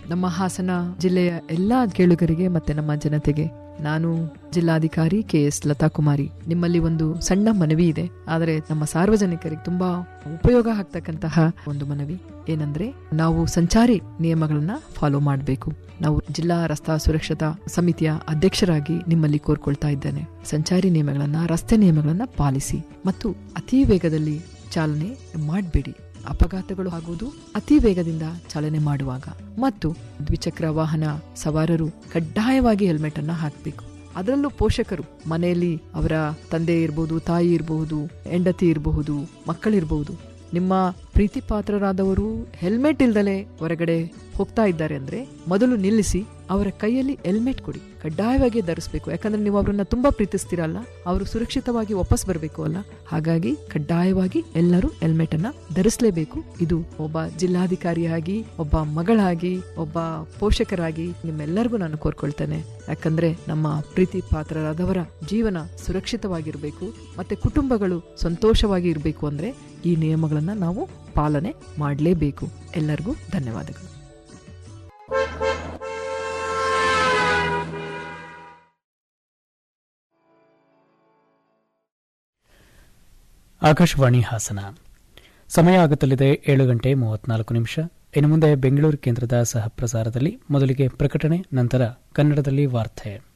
ನಮ್ಮ ಹಾಸನ ಜಿಲ್ಲೆಯ ಎಲ್ಲಾ ಕೇಳುಗರಿಗೆ ಮತ್ತೆ ನಮ್ಮ ಜನತೆಗೆ ನಾನು ಜಿಲ್ಲಾಧಿಕಾರಿ ಕೆ ಎಸ್ ಲತಾ ಕುಮಾರಿ ನಿಮ್ಮಲ್ಲಿ ಒಂದು ಸಣ್ಣ ಮನವಿ ಇದೆ ಆದರೆ ನಮ್ಮ ಸಾರ್ವಜನಿಕರಿಗೆ ತುಂಬಾ ಉಪಯೋಗ ಆಗ್ತಕ್ಕಂತಹ ಒಂದು ಮನವಿ ಏನಂದ್ರೆ ನಾವು ಸಂಚಾರಿ ನಿಯಮಗಳನ್ನ ಫಾಲೋ ಮಾಡಬೇಕು ನಾವು ಜಿಲ್ಲಾ ರಸ್ತಾ ಸುರಕ್ಷತಾ ಸಮಿತಿಯ ಅಧ್ಯಕ್ಷರಾಗಿ ನಿಮ್ಮಲ್ಲಿ ಕೋರ್ಕೊಳ್ತಾ ಇದ್ದೇನೆ ಸಂಚಾರಿ ನಿಯಮಗಳನ್ನ ರಸ್ತೆ ನಿಯಮಗಳನ್ನ ಪಾಲಿಸಿ ಮತ್ತು ಅತಿ ವೇಗದಲ್ಲಿ ಚಾಲನೆ ಮಾಡಬೇಡಿ ಅಪಘಾತಗಳು ಆಗುವುದು ಅತಿ ವೇಗದಿಂದ ಚಾಲನೆ ಮಾಡುವಾಗ ಮತ್ತು ದ್ವಿಚಕ್ರ ವಾಹನ ಸವಾರರು ಕಡ್ಡಾಯವಾಗಿ ಹೆಲ್ಮೆಟ್ ಅನ್ನ ಹಾಕಬೇಕು ಅದರಲ್ಲೂ ಪೋಷಕರು ಮನೆಯಲ್ಲಿ ಅವರ ತಂದೆ ಇರಬಹುದು ತಾಯಿ ಇರಬಹುದು ಹೆಂಡತಿ ಇರಬಹುದು ಮಕ್ಕಳಿರಬಹುದು ನಿಮ್ಮ ಪ್ರೀತಿ ಪಾತ್ರರಾದವರು ಹೆಲ್ಮೆಟ್ ಇಲ್ದಲೆ ಹೊರಗಡೆ ಹೋಗ್ತಾ ಇದ್ದಾರೆ ಅಂದ್ರೆ ಮೊದಲು ನಿಲ್ಲಿಸಿ ಅವರ ಕೈಯಲ್ಲಿ ಹೆಲ್ಮೆಟ್ ಕೊಡಿ ಕಡ್ಡಾಯವಾಗಿ ಧರಿಸಬೇಕು ಯಾಕಂದ್ರೆ ನೀವು ಅವರನ್ನ ತುಂಬಾ ಪ್ರೀತಿಸ್ತೀರಲ್ಲ ಅವರು ಸುರಕ್ಷಿತವಾಗಿ ವಾಪಸ್ ಬರಬೇಕು ಅಲ್ಲ ಹಾಗಾಗಿ ಕಡ್ಡಾಯವಾಗಿ ಎಲ್ಲರೂ ಹೆಲ್ಮೆಟ್ ಅನ್ನ ಧರಿಸಲೇಬೇಕು ಇದು ಒಬ್ಬ ಜಿಲ್ಲಾಧಿಕಾರಿಯಾಗಿ ಒಬ್ಬ ಮಗಳಾಗಿ ಒಬ್ಬ ಪೋಷಕರಾಗಿ ನಿಮ್ಮೆಲ್ಲರಿಗೂ ನಾನು ಕೋರ್ಕೊಳ್ತೇನೆ ಯಾಕಂದ್ರೆ ನಮ್ಮ ಪ್ರೀತಿ ಪಾತ್ರರಾದವರ ಜೀವನ ಸುರಕ್ಷಿತವಾಗಿರಬೇಕು ಮತ್ತೆ ಕುಟುಂಬಗಳು ಸಂತೋಷವಾಗಿ ಇರಬೇಕು ಅಂದ್ರೆ ಈ ನಿಯಮಗಳನ್ನ ನಾವು ಪಾಲನೆ ಮಾಡಲೇಬೇಕು ಎಲ್ಲರಿಗೂ ಧನ್ಯವಾದಗಳು ಆಕಾಶವಾಣಿ ಹಾಸನ ಸಮಯ ಆಗುತ್ತಲಿದೆ ಏಳು ಗಂಟೆ ಮೂವತ್ನಾಲ್ಕು ನಿಮಿಷ ಇನ್ನು ಮುಂದೆ ಬೆಂಗಳೂರು ಕೇಂದ್ರದ ಸಹ ಪ್ರಸಾರದಲ್ಲಿ ಮೊದಲಿಗೆ ಪ್ರಕಟಣೆ ನಂತರ ಕನ್ನಡದಲ್ಲಿ ವಾರ್ತೆ